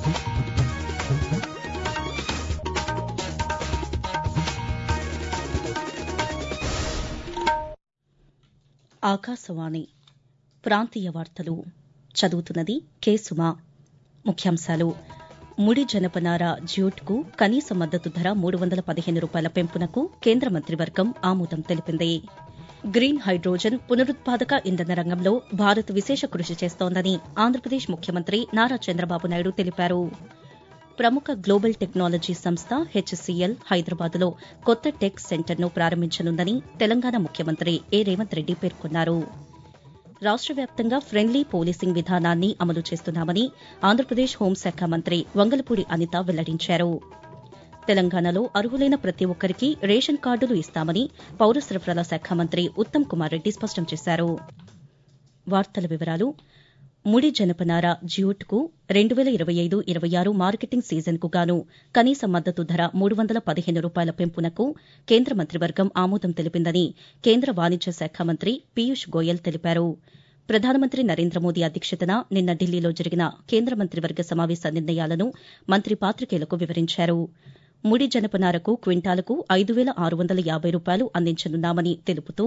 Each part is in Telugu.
ఆకాశవాణి ప్రాంతీయ వార్తలు చదువుతున్నది కె సుమా ముఖ్యాంశాలు ముడి జనపనార జ్యూట్కు కనీస మద్దతు ధర మూడు వందల పదిహేను రూపాయల పెంపునకు కేంద్ర మంత్రివర్గం ఆమోదం తెలిపింది గ్రీన్ హైడ్రోజన్ పునరుత్పాదక ఇంధన రంగంలో భారత్ విశేష కృషి చేస్తోందని ఆంధ్రప్రదేశ్ ముఖ్యమంత్రి నారా చంద్రబాబు నాయుడు తెలిపారు ప్రముఖ గ్లోబల్ టెక్నాలజీ సంస్థ హెచ్సీఎల్ హైదరాబాద్లో కొత్త టెక్ సెంటర్ను ప్రారంభించనుందని తెలంగాణ ముఖ్యమంత్రి ఏ రేవంత్ రెడ్డి పేర్కొన్నారు రాష్ట వ్యాప్తంగా ఫ్రెండ్లీ పోలీసింగ్ విధానాన్ని అమలు చేస్తున్నామని ఆంధ్రప్రదేశ్ హోంశాఖ మంత్రి వంగలపూడి అనిత వెల్లడించారు తెలంగాణలో అర్హులైన ప్రతి ఒక్కరికి రేషన్ కార్డులు ఇస్తామని పౌర సరఫరాల శాఖ మంత్రి ఉత్తమ్ కుమార్ రెడ్డి స్పష్టం చేశారు వార్తల వివరాలు ముడి జనపనార జ్యూట్కు రెండు వేల ఇరవై ఐదు ఇరవై ఆరు మార్కెటింగ్ సీజన్కు గాను కనీస మద్దతు ధర మూడు వందల పదిహేను రూపాయల పెంపునకు కేంద్ర మంత్రివర్గం ఆమోదం తెలిపిందని కేంద్ర వాణిజ్య శాఖ మంత్రి పీయూష్ గోయల్ తెలిపారు ప్రధానమంత్రి నరేంద్ర మోదీ అధ్యక్షతన నిన్న ఢిల్లీలో జరిగిన కేంద్ర మంత్రివర్గ సమావేశ నిర్ణయాలను మంత్రి పాతికేయులకు వివరించారు ముడి జనపనారకు క్వింటాలకు ఐదు వేల ఆరు వందల యాబై రూపాయలు అందించనున్నామని తెలుపుతూ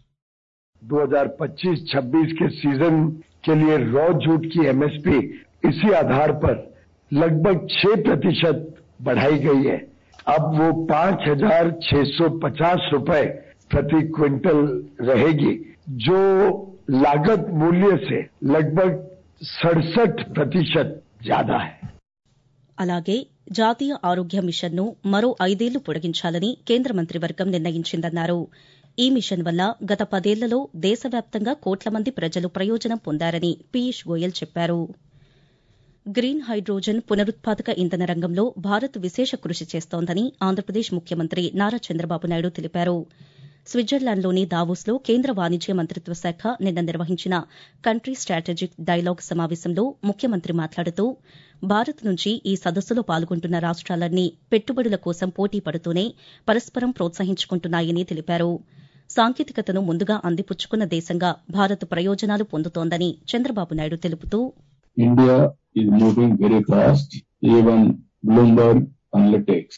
2025-26 के सीजन के लिए रॉ जूट की एमएसपी इसी आधार पर लगभग 6 प्रतिशत बढ़ाई गई है अब वो पांच हजार छह सौ पचास रूपये प्रति क्विंटल रहेगी जो लागत मूल्य से लगभग सड़सठ प्रतिशत ज्यादा है అలాగే జాతీయ ఆరోగ్య మిషన్ను మరో ఐదేళ్లు పొడిగించాలని కేంద్ర మంత్రివర్గం నిర్ణయించిందన్నారు ఈ మిషన్ వల్ల గత పదేళ్లలో దేశవ్యాప్తంగా కోట్ల మంది ప్రజలు ప్రయోజనం పొందారని పీయూష్ గోయల్ చెప్పారు గ్రీన్ హైడ్రోజన్ పునరుత్పాదక ఇంధన రంగంలో భారత్ విశేష కృషి చేస్తోందని ఆంధ్రప్రదేశ్ ముఖ్యమంత్రి నారా చంద్రబాబు నాయుడు తెలిపారు స్విట్జర్లాండ్లోని దావోస్లో కేంద్ర వాణిజ్య మంత్రిత్వ శాఖ నిన్న నిర్వహించిన కంట్రీ స్టాటజిక్ డైలాగ్ సమావేశంలో ముఖ్యమంత్రి మాట్లాడుతూ భారత్ నుంచి ఈ సదస్సులో పాల్గొంటున్న రాష్ట్రాలన్నీ పెట్టుబడుల కోసం పోటీ పడుతూనే పరస్పరం ప్రోత్సహించుకుంటున్నాయని తెలిపారు సాంకేతికతను ముందుగా అందిపుచ్చుకున్న దేశంగా భారత్ ప్రయోజనాలు పొందుతోందని చంద్రబాబు నాయుడు తెలుపుతూ India is moving very fast. Even Bloomberg Analytics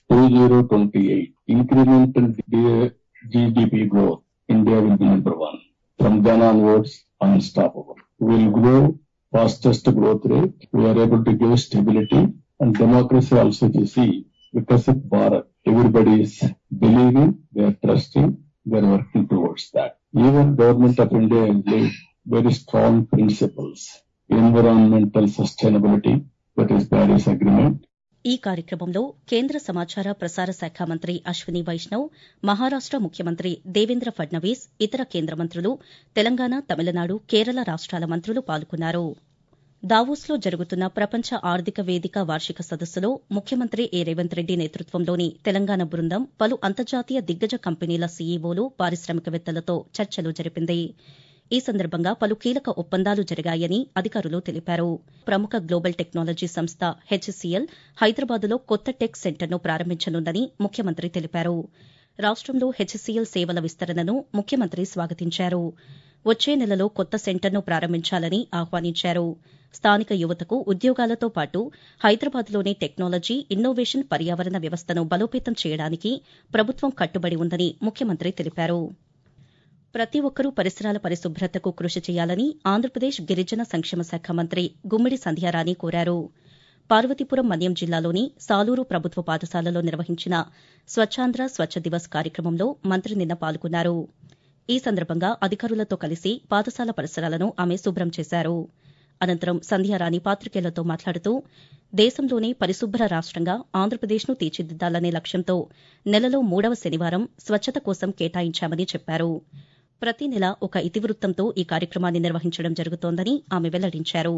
2028 incremental D- GDP growth. India will be number one. From then onwards, unstoppable. We will grow fastest growth rate. We are able to give stability and democracy also if you see Vikasit Bharat. Everybody is believing, they are trusting, they are working towards that. Even government of India has laid very strong principles. Environmental sustainability, that is Paris Agreement, ఈ కార్యక్రమంలో కేంద్ర సమాచార ప్రసార శాఖ మంత్రి అశ్విని వైష్ణవ్ మహారాష్ట ముఖ్యమంత్రి దేవేంద్ర ఫడ్నవీస్ ఇతర కేంద్ర మంత్రులు తెలంగాణ తమిళనాడు కేరళ రాష్ట్రాల మంత్రులు పాల్గొన్నారు దావోస్లో జరుగుతున్న ప్రపంచ ఆర్థిక వేదిక వార్షిక సదస్సులో ముఖ్యమంత్రి ఏ రేవంత్ రెడ్డి నేతృత్వంలోని తెలంగాణ బృందం పలు అంతర్జాతీయ దిగ్గజ కంపెనీల సీఈఓలు పారిశ్రామికవేత్తలతో చర్చలు జరిపింది ఈ సందర్భంగా పలు కీలక ఒప్పందాలు జరిగాయని అధికారులు తెలిపారు ప్రముఖ గ్లోబల్ టెక్నాలజీ సంస్థ హెచ్సీఎల్ హైదరాబాద్లో కొత్త టెక్ సెంటర్ను ప్రారంభించనుందని ముఖ్యమంత్రి తెలిపారు రాష్టంలో హెచ్సీఎల్ సేవల విస్తరణను ముఖ్యమంత్రి స్వాగతించారు వచ్చే నెలలో కొత్త సెంటర్ను ప్రారంభించాలని ఆహ్వానించారు స్థానిక యువతకు ఉద్యోగాలతో పాటు హైదరాబాద్లోని టెక్నాలజీ ఇన్నోవేషన్ పర్యావరణ వ్యవస్థను బలోపేతం చేయడానికి ప్రభుత్వం కట్టుబడి ఉందని ముఖ్యమంత్రి తెలిపారు ప్రతి ఒక్కరూ పరిసరాల పరిశుభ్రతకు కృషి చేయాలని ఆంధ్రప్రదేశ్ గిరిజన సంక్షేమ శాఖ మంత్రి గుమ్మిడి సంధ్యారాణి కోరారు పార్వతీపురం మన్యం జిల్లాలోని సాలూరు ప్రభుత్వ పాఠశాలలో నిర్వహించిన స్వచ్ఛాంధ్ర స్వచ్ఛ దివస్ కార్యక్రమంలో మంత్రి నిన్న పాల్గొన్నారు ఈ సందర్భంగా అధికారులతో కలిసి పాఠశాల పరిసరాలను ఆమె శుభ్రం చేశారు అనంతరం సంధ్యారాణి పాతికేయులతో మాట్లాడుతూ దేశంలోనే పరిశుభ్ర రాష్టంగా ఆంధ్రప్రదేశ్ను తీర్చిదిద్దాలనే లక్ష్యంతో నెలలో మూడవ శనివారం స్వచ్ఛత కోసం కేటాయించామని చెప్పారు ప్రతి నెల ఒక ఇతివృత్తంతో ఈ కార్యక్రమాన్ని నిర్వహించడం జరుగుతోందని ఆమె వెల్లడించారు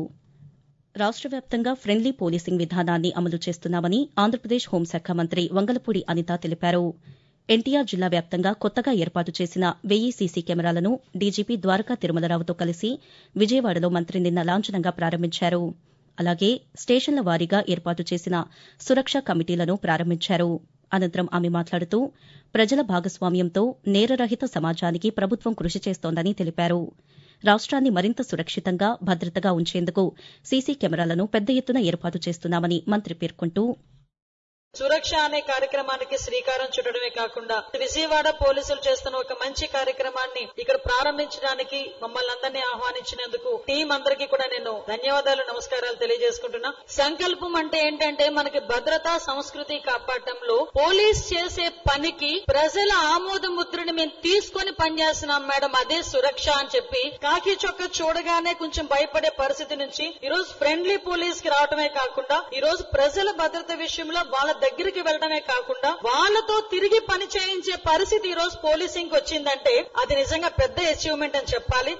రాష్ట వ్యాప్తంగా ఫ్రెండ్లీ పోలీసింగ్ విధానాన్ని అమలు చేస్తున్నామని ఆంధ్రప్రదేశ్ హోంశాఖ మంత్రి వంగలపూడి అనిత తెలిపారు ఎన్టీఆర్ జిల్లా వ్యాప్తంగా కొత్తగా ఏర్పాటు చేసిన వెయ్యి సీసీ కెమెరాలను డీజీపీ ద్వారకా తిరుమలరావుతో కలిసి విజయవాడలో మంత్రి నిన్న లాంఛనంగా ప్రారంభించారు అలాగే స్టేషన్ల వారీగా ఏర్పాటు చేసిన సురక్ష కమిటీలను ప్రారంభించారు అనంతరం ఆమె మాట్లాడుతూ ప్రజల భాగస్వామ్యంతో నేరరహిత సమాజానికి ప్రభుత్వం కృషి చేస్తోందని తెలిపారు రాష్ట్రాన్ని మరింత సురక్షితంగా భద్రతగా ఉంచేందుకు సీసీ కెమెరాలను పెద్ద ఎత్తున ఏర్పాటు చేస్తున్నామని మంత్రి పేర్కొంటూ సురక్ష అనే కార్యక్రమానికి శ్రీకారం చుట్టడమే కాకుండా విజయవాడ పోలీసులు చేస్తున్న ఒక మంచి కార్యక్రమాన్ని ఇక్కడ ప్రారంభించడానికి మమ్మల్ని అందరినీ ఆహ్వానించినందుకు టీం అందరికీ కూడా నేను ధన్యవాదాలు నమస్కారాలు తెలియజేసుకుంటున్నా సంకల్పం అంటే ఏంటంటే మనకి భద్రత సంస్కృతి కాపాడటంలో పోలీస్ చేసే పనికి ప్రజల ఆమోద ముద్రని మేము తీసుకొని పనిచేస్తున్నాం మేడం అదే సురక్ష అని చెప్పి కాకి చొక్క చూడగానే కొంచెం భయపడే పరిస్థితి నుంచి ఈ రోజు ఫ్రెండ్లీ పోలీస్ కి రావడమే కాకుండా ఈ రోజు ప్రజల భద్రత విషయంలో వాళ్ళ దగ్గరికి వెళ్ళడమే కాకుండా వాళ్ళతో తిరిగి పని చేయించే పరిస్థితి ఈ రోజు పోలీసింగ్ వచ్చిందంటే అది నిజంగా పెద్ద అచీవ్మెంట్ అని చెప్పాలి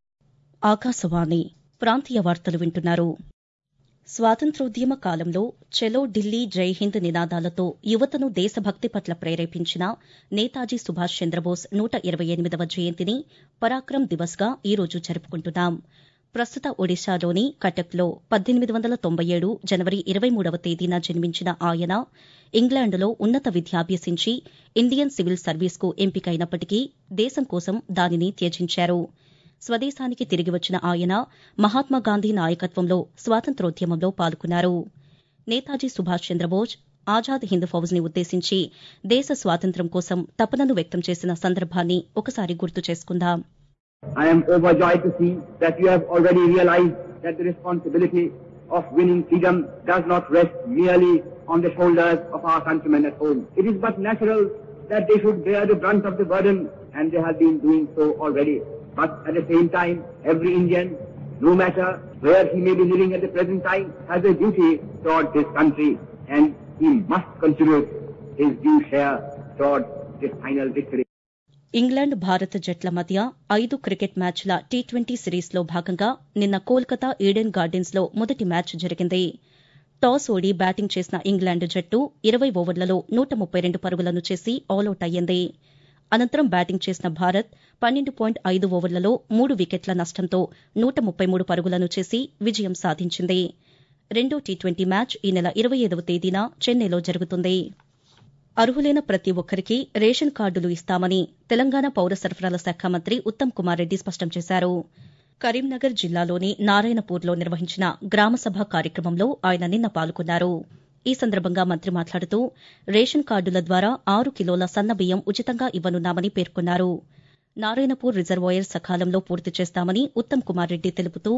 ఆకాశవాణి ప్రాంతీయ వార్తలు వింటున్నారు స్వాతంత్రోద్యమ కాలంలో చలో ఢిల్లీ జై హింద్ నినాదాలతో యువతను దేశభక్తి పట్ల ప్రేరేపించిన నేతాజీ సుభాష్ చంద్రబోస్ నూట ఇరవై ఎనిమిదవ జయంతిని పరాక్రమ్ దివస్గా ఈ రోజు జరుపుకుంటున్నాం ప్రస్తుత ఒడిశాలోని కటక్లో పద్దెనిమిది వందల తొంభై ఏడు జనవరి ఇరవై మూడవ తేదీన జన్మించిన ఆయన ఇంగ్లాండ్లో ఉన్నత విద్యాభ్యసించి ఇండియన్ సివిల్ సర్వీస్కు ఎంపికైనప్పటికీ దేశం కోసం దానిని త్యజించారు స్వదేశానికి తిరిగి వచ్చిన ఆయన మహాత్మాగాంధీ నాయకత్వంలో స్వాతంత్రోద్యమంలో పాల్గొన్నారు నేతాజీ సుభాష్ చంద్రబోస్ ఆజాద్ హింద్ ఫౌజ్ని ఉద్దేశించి దేశ స్వాతంత్ర్యం కోసం తపనను వ్యక్తం చేసిన సందర్భాన్ని ఒకసారి గుర్తు చేసుకుందాం I am overjoyed to see that you have already realized that the responsibility of winning freedom does not rest merely on the shoulders of our countrymen at home. It is but natural that they should bear the brunt of the burden and they have been doing so already. But at the same time, every Indian, no matter where he may be living at the present time, has a duty towards his country and he must contribute his due share towards this final victory. England Bharat జట్ల మధ్య ఐదు క్రికెట్ మ్యాచ్ల టీ ట్వంటీ సిరీస్లో భాగంగా నిన్న కోల్కతా ఈడెన్ గార్డెన్స్లో మొదటి మ్యాచ్ జరిగింది టాస్ ఓడి బ్యాటింగ్ చేసిన ఇంగ్లాండ్ జట్టు ఇరవై ఓవర్లలో నూట ముప్పై రెండు పరుగులను చేసి ఆలౌట్ అయ్యింది అనంతరం బ్యాటింగ్ చేసిన భారత్ పన్నెండు పాయింట్ ఐదు ఓవర్లలో మూడు వికెట్ల నష్టంతో నూట ముప్పై మూడు పరుగులను చేసి విజయం సాధించింది రెండో టీ ట్వంటీ మ్యాచ్ ఈ నెల ఇరవై ఐదవ తేదీన చెన్నైలో జరుగుతుంది అర్హులైన ప్రతి ఒక్కరికి రేషన్ కార్డులు ఇస్తామని తెలంగాణ పౌర సరఫరాల శాఖ మంత్రి ఉత్తమ్ కుమార్ రెడ్డి స్పష్టం చేశారు కరీంనగర్ జిల్లాలోని నారాయణపూర్లో నిర్వహించిన గ్రామసభ కార్యక్రమంలో ఆయన నిన్న పాల్గొన్నారు ఈ సందర్భంగా మంత్రి మాట్లాడుతూ రేషన్ కార్డుల ద్వారా ఆరు కిలోల సన్నబియ్యం ఉచితంగా ఇవ్వనున్నామని పేర్కొన్నారు నారాయణపూర్ రిజర్వాయర్ సకాలంలో పూర్తి చేస్తామని ఉత్తమ్ కుమార్ రెడ్డి తెలుపుతూ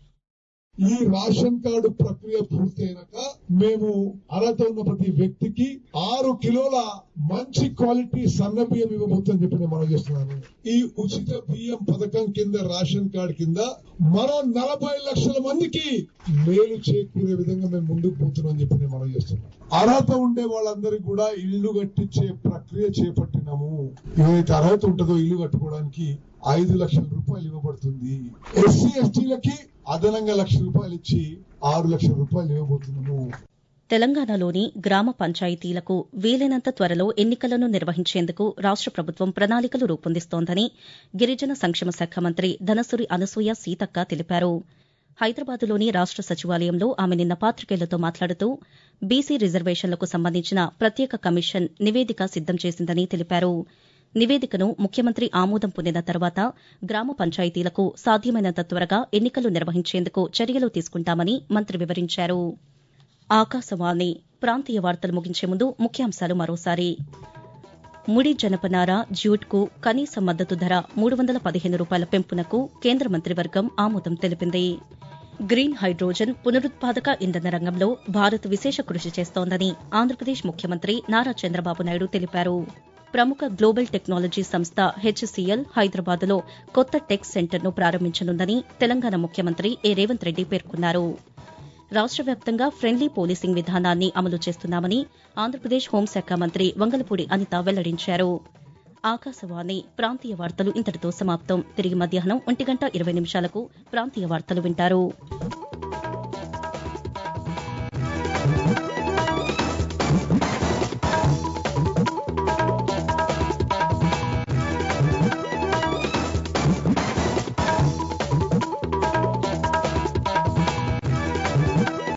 ఈ రేషన్ కార్డు ప్రక్రియ పూర్తయినాక మేము అర్హత ఉన్న ప్రతి వ్యక్తికి ఆరు కిలోల మంచి క్వాలిటీ సన్న బియ్యం ఇవ్వబోతుందని చెప్పి నేను మనం చేస్తున్నాను ఈ ఉచిత బియ్యం పథకం కింద రేషన్ కార్డు కింద మరో నలభై లక్షల మందికి మేలు చేకూరే విధంగా మేము ముందుకు పోతున్నామని చెప్పి నేను మనం చేస్తున్నాం అర్హత ఉండే వాళ్ళందరికీ కూడా ఇల్లు కట్టించే ప్రక్రియ చేపట్టినాము ఏదైతే అర్హత ఉంటుందో ఇల్లు కట్టుకోవడానికి ఐదు లక్షల రూపాయలు ఇవ్వబడుతుంది ఎస్సీ ఎస్టీలకి అదనంగా లక్ష రూపాయలు ఇచ్చి ఆరు లక్షల రూపాయలు ఇవ్వబోతున్నాము తెలంగాణలోని గ్రామ పంచాయతీలకు వీలైనంత త్వరలో ఎన్నికలను నిర్వహించేందుకు రాష్ట ప్రభుత్వం ప్రణాళికలు రూపొందిస్తోందని గిరిజన సంక్షేమ శాఖ మంత్రి ధనసురి అనసూయ సీతక్క తెలిపారు హైదరాబాద్లోని రాష్ట సచివాలయంలో ఆమె నిన్న పాతికేయులతో మాట్లాడుతూ బీసీ రిజర్వేషన్లకు సంబంధించిన ప్రత్యేక కమిషన్ నివేదిక సిద్దం చేసిందని తెలిపారు నివేదికను ముఖ్యమంత్రి ఆమోదం పొందిన తర్వాత గ్రామ పంచాయతీలకు సాధ్యమైనంత త్వరగా ఎన్నికలు నిర్వహించేందుకు చర్యలు తీసుకుంటామని మంత్రి వివరించారు ఆకాశవాణి ప్రాంతీయ వార్తలు ముగించే ముందు ముఖ్యాంశాలు మరోసారి ముడి జనపనార జ్యూట్కు కనీస మద్దతు ధర మూడు వందల పదిహేను రూపాయల పెంపునకు కేంద్ర మంత్రివర్గం ఆమోదం తెలిపింది గ్రీన్ హైడ్రోజన్ పునరుత్పాదక ఇంధన రంగంలో భారత్ విశేష కృషి చేస్తోందని ఆంధ్రప్రదేశ్ ముఖ్యమంత్రి నారా చంద్రబాబు నాయుడు తెలిపారు ప్రముఖ గ్లోబల్ టెక్నాలజీ సంస్థ హెచ్సీఎల్ హైదరాబాద్లో కొత్త టెక్ సెంటర్ను ప్రారంభించనుందని తెలంగాణ ముఖ్యమంత్రి ఏ రేవంత్ రెడ్డి పేర్కొన్నారు రాష్ట వ్యాప్తంగా ఫ్రెండ్లీ పోలీసింగ్ విధానాన్ని అమలు చేస్తున్నామని ఆంధ్రప్రదేశ్ హోంశాఖ మంత్రి వంగలపూడి అనిత వెల్లడించారు ఆకాశవాణి ప్రాంతీయ వార్తలు ఇంతటితో సమాప్తం తిరిగి మధ్యాహ్నం ఒంటి గంట ఇరవై నిమిషాలకు ప్రాంతీయ వార్తలు వింటారు